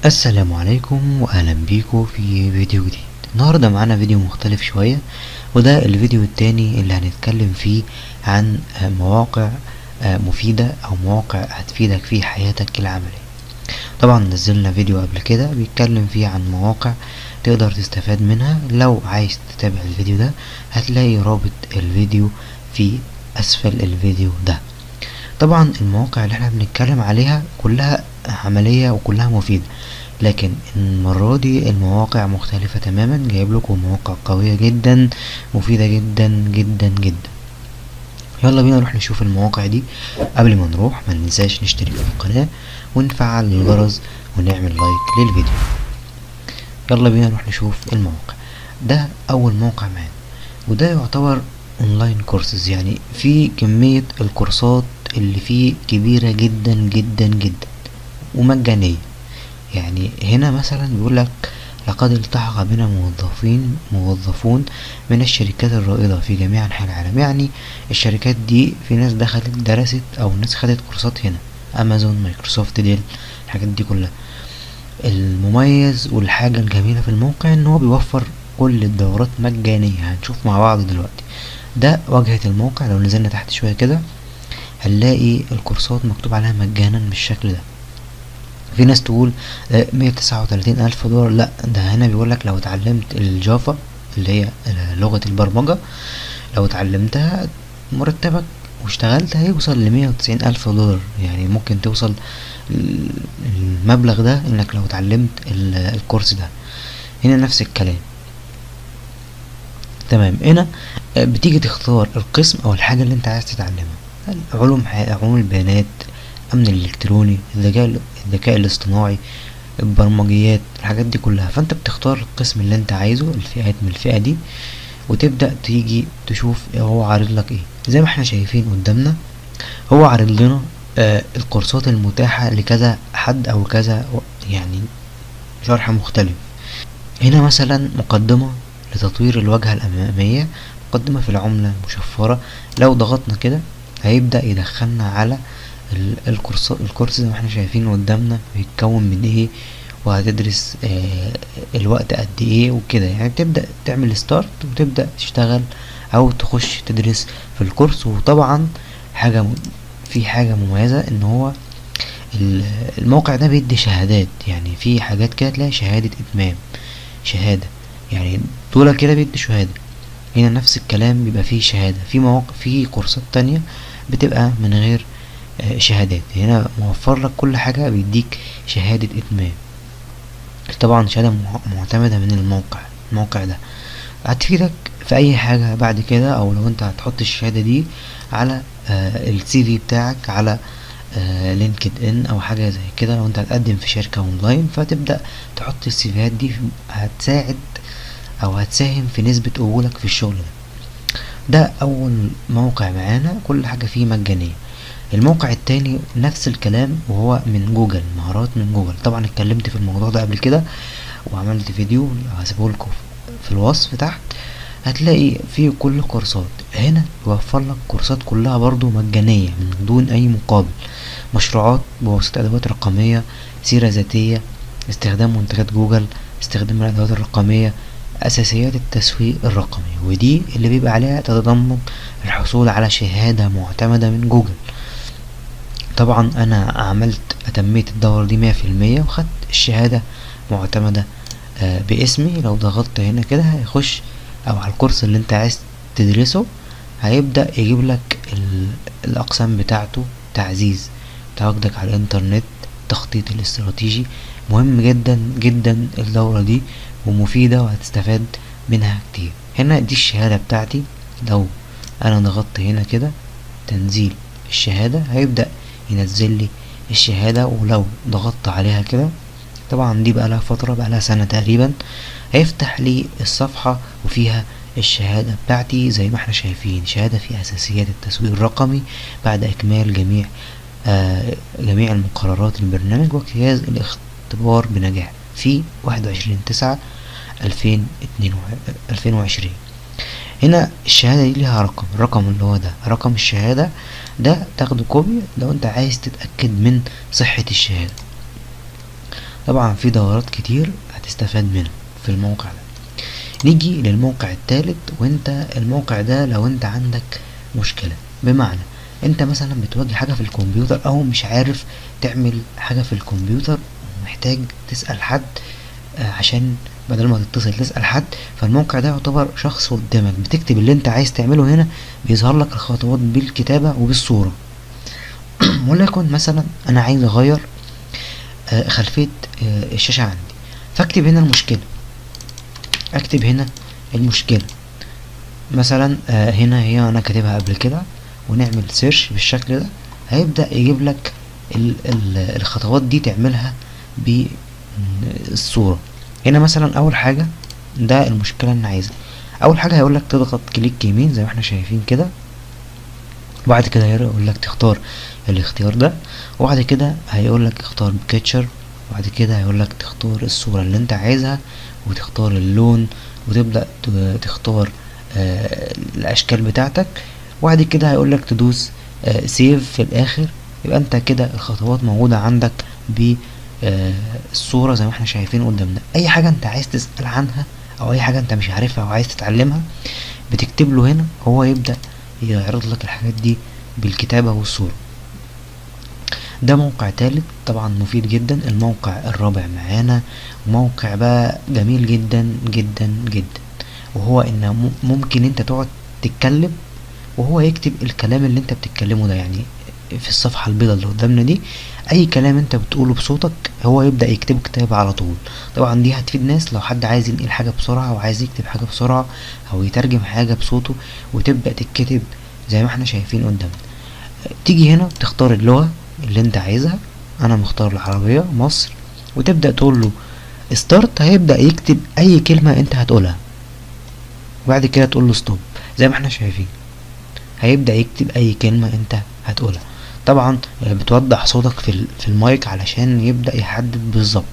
السلام عليكم واهلا بيكم في فيديو جديد النهارده معانا فيديو مختلف شويه وده الفيديو التاني اللي هنتكلم فيه عن مواقع مفيده او مواقع هتفيدك في حياتك العمليه طبعا نزلنا فيديو قبل كده بيتكلم فيه عن مواقع تقدر تستفاد منها لو عايز تتابع الفيديو ده هتلاقي رابط الفيديو في اسفل الفيديو ده طبعا المواقع اللي احنا بنتكلم عليها كلها عملية وكلها مفيدة لكن المرة دي المواقع مختلفة تماما جايب لكم مواقع قوية جدا مفيدة جدا جدا جدا يلا بينا نروح نشوف المواقع دي قبل ما نروح ما ننساش نشترك في القناة ونفعل الجرس ونعمل لايك للفيديو يلا بينا نروح نشوف المواقع ده اول موقع معانا وده يعتبر اونلاين كورسز يعني في كمية الكورسات اللي فيه كبيرة جدا جدا جدا ومجانية يعني هنا مثلا بيقول لك لقد التحق بنا موظفين موظفون من الشركات الرائدة في جميع أنحاء العالم يعني الشركات دي في ناس دخلت درست أو ناس خدت كورسات هنا أمازون مايكروسوفت ديل الحاجات دي كلها المميز والحاجة الجميلة في الموقع إن هو بيوفر كل الدورات مجانية هنشوف مع بعض دلوقتي ده واجهة الموقع لو نزلنا تحت شوية كده هنلاقي الكورسات مكتوب عليها مجانا بالشكل ده في ناس تقول مية تسعة وتلاتين ألف دولار لأ ده هنا بيقولك لو اتعلمت الجافا اللي هي لغة البرمجة لو اتعلمتها مرتبك واشتغلت هيوصل لمية وتسعين ألف دولار يعني ممكن توصل المبلغ ده انك لو اتعلمت الكورس ده هنا نفس الكلام تمام هنا بتيجي تختار القسم او الحاجة اللي انت عايز تتعلمها علوم علوم البيانات امن الالكتروني الذكاء الذكاء الاصطناعي البرمجيات الحاجات دي كلها فانت بتختار القسم اللي انت عايزه الفئات من الفئة دي وتبدأ تيجي تشوف هو عارض لك ايه زي ما احنا شايفين قدامنا هو عارض لنا آه الكورسات المتاحة لكذا حد او كذا يعني شرح مختلف هنا مثلا مقدمة لتطوير الواجهة الأمامية مقدمة في العملة المشفرة لو ضغطنا كده هيبدأ يدخلنا على الكورس الكورس زي ما احنا شايفين قدامنا بيتكون من ايه وهتدرس آه الوقت قد ايه وكده يعني تبدأ تعمل ستارت وتبدأ تشتغل او تخش تدرس في الكورس وطبعا حاجة في حاجة مميزة ان هو الموقع ده بيدي شهادات يعني في حاجات كده تلاقي شهادة اتمام شهادة يعني دول كده بيدي شهادة هنا نفس الكلام بيبقى فيه شهادة في مواقع في كورسات تانية بتبقى من غير شهادات هنا موفر لك كل حاجة بيديك شهادة اتمام طبعا شهادة معتمدة من الموقع الموقع ده هتفيدك في اي حاجة بعد كده او لو انت هتحط الشهادة دي على السي في بتاعك على لينكد ان او حاجة زي كده لو انت هتقدم في شركة اونلاين فتبدأ تحط السيفيات دي هتساعد او هتساهم في نسبة قبولك في الشغل ده ده اول موقع معانا كل حاجة فيه مجانية الموقع التاني نفس الكلام وهو من جوجل مهارات من جوجل طبعا اتكلمت في الموضوع ده قبل كده وعملت فيديو هسيبه لكم في الوصف تحت هتلاقي فيه كل كورسات هنا يوفر لك كورسات كلها برضو مجانية من دون اي مقابل مشروعات بواسطة ادوات رقمية سيرة ذاتية استخدام منتجات جوجل استخدام الادوات الرقمية اساسيات التسويق الرقمي ودي اللي بيبقى عليها تتضمن الحصول على شهادة معتمدة من جوجل طبعا انا عملت اتميت الدورة دي مية في المية وخدت الشهادة معتمدة آه باسمي لو ضغطت هنا كده هيخش او على الكورس اللي انت عايز تدرسه هيبدأ يجيب لك الاقسام بتاعته تعزيز تواجدك على الانترنت التخطيط الاستراتيجي مهم جدا جدا الدورة دي ومفيدة وهتستفاد منها كتير هنا دي الشهادة بتاعتي لو انا ضغطت هنا كده تنزيل الشهادة هيبدأ ينزل لي الشهادة ولو ضغطت عليها كده طبعا دي بقى لها فترة بقى لها سنة تقريبا هيفتح لي الصفحة وفيها الشهادة بتاعتي زي ما احنا شايفين شهادة في أساسيات التسويق الرقمي بعد إكمال جميع آه جميع المقررات البرنامج واجتياز الاختبار بنجاح في واحد وعشرين تسعة ألفين وعشرين هنا الشهادة دي ليها رقم الرقم اللي هو ده رقم الشهادة ده تاخده كوبي لو انت عايز تتأكد من صحة الشهادة طبعا في دورات كتير هتستفاد منها في الموقع ده نيجي للموقع التالت وانت الموقع ده لو انت عندك مشكلة بمعنى انت مثلا بتواجه حاجة في الكمبيوتر او مش عارف تعمل حاجة في الكمبيوتر محتاج تسأل حد آه، عشان بدل ما تتصل تسأل حد فالموقع ده يعتبر شخص قدامك بتكتب اللي انت عايز تعمله هنا بيظهر لك الخطوات بالكتابة وبالصورة وليكن مثلا انا عايز اغير آه، خلفية آه، الشاشة عندي فاكتب هنا المشكلة اكتب هنا المشكلة مثلا آه، هنا هي انا كاتبها قبل كده ونعمل سيرش بالشكل ده هيبدأ يجيب لك ال ال الخطوات دي تعملها بالصورة هنا مثلا اول حاجة ده المشكلة اللي انا عايزها اول حاجة هيقول لك تضغط كليك يمين زي ما احنا شايفين كده وبعد كده هيقول لك تختار الاختيار ده وبعد كده هيقول لك اختار بكتشر وبعد كده هيقول لك تختار الصورة اللي انت عايزها وتختار اللون وتبدأ ت- تختار آه الاشكال بتاعتك وبعد كده هيقول لك تدوس آه سيف في الاخر يبقى انت كده الخطوات موجودة عندك بالصورة زي ما احنا شايفين قدامنا اي حاجة انت عايز تسأل عنها او اي حاجة انت مش عارفها او عايز تتعلمها بتكتب له هنا هو يبدأ يعرض لك الحاجات دي بالكتابة والصورة ده موقع تالت طبعا مفيد جدا الموقع الرابع معانا موقع بقى جميل جدا جدا جدا وهو ان م- ممكن انت تقعد تتكلم وهو يكتب الكلام اللي انت بتتكلمه ده يعني في الصفحة البيضاء اللي قدامنا دي اي كلام انت بتقوله بصوتك هو يبدأ يكتبه كتابة على طول طبعا دي هتفيد ناس لو حد عايز ينقل حاجة بسرعة او عايز يكتب حاجة بسرعة او يترجم حاجة بصوته وتبدأ تتكتب زي ما احنا شايفين قدامنا تيجي هنا تختار اللغة اللي انت عايزها انا مختار العربية مصر وتبدأ تقول له ستارت هيبدأ يكتب اي كلمة انت هتقولها وبعد كده تقول له ستوب زي ما احنا شايفين هيبدأ يكتب اي كلمة انت هتقولها طبعا آه، بتوضح صوتك في ال- في المايك علشان يبدأ يحدد بالظبط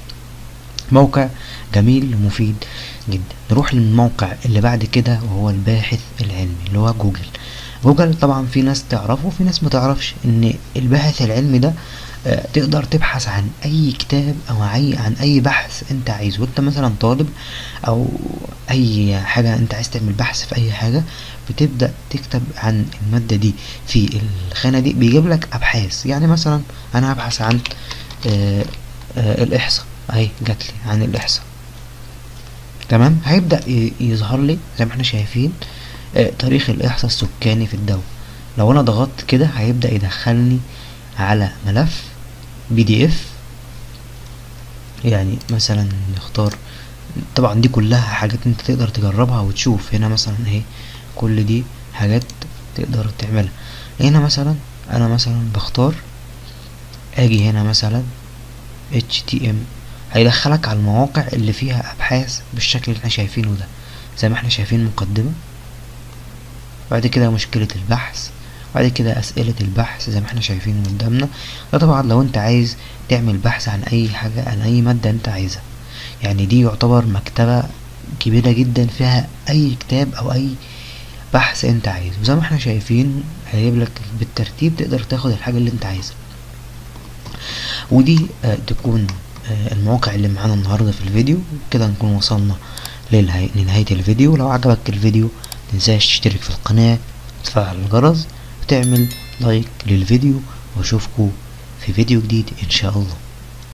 موقع جميل ومفيد جدا نروح للموقع اللي بعد كده وهو الباحث العلمي اللي هو جوجل جوجل طبعا في ناس تعرفه وفي ناس ما تعرفش ان الباحث العلمي ده آه، تقدر تبحث عن اي كتاب او اي عن اي بحث انت عايزه وانت مثلا طالب او اي حاجة انت عايز تعمل بحث في اي حاجة بتبدأ تكتب عن المادة دي في الخانة دي بيجيب لك ابحاث يعني مثلا انا هبحث عن آه، آه، الاحصاء اهي جات لي عن الاحصاء تمام هيبدأ ي- يظهر لي زي ما احنا شايفين آه، تاريخ الإحصاء السكاني في الدولة لو أنا ضغطت كده هيبدأ يدخلني على ملف بي دي اف يعني مثلا نختار طبعا دي كلها حاجات انت تقدر تجربها وتشوف هنا مثلا اهي كل دي حاجات تقدر تعملها هنا مثلا انا مثلا بختار اجي هنا مثلا HTML هيدخلك على المواقع اللي فيها ابحاث بالشكل اللي احنا شايفينه ده زي ما احنا شايفين مقدمة بعد كده مشكلة البحث بعد كده أسئلة البحث زي ما احنا شايفين قدامنا ده طبعا لو انت عايز تعمل بحث عن أي حاجة عن أي مادة انت عايزها يعني دي يعتبر مكتبة كبيرة جدا فيها أي كتاب أو أي بحث انت عايزه زي ما احنا شايفين هيجيب لك بالترتيب تقدر تاخد الحاجة اللي انت عايزها ودي آه تكون آه المواقع اللي معانا النهاردة في الفيديو كده نكون وصلنا للهي... لنهاية الفيديو لو عجبك الفيديو متنساش تشترك في القناة وتفعل الجرس وتعمل لايك للفيديو واشوفكم في فيديو جديد ان شاء الله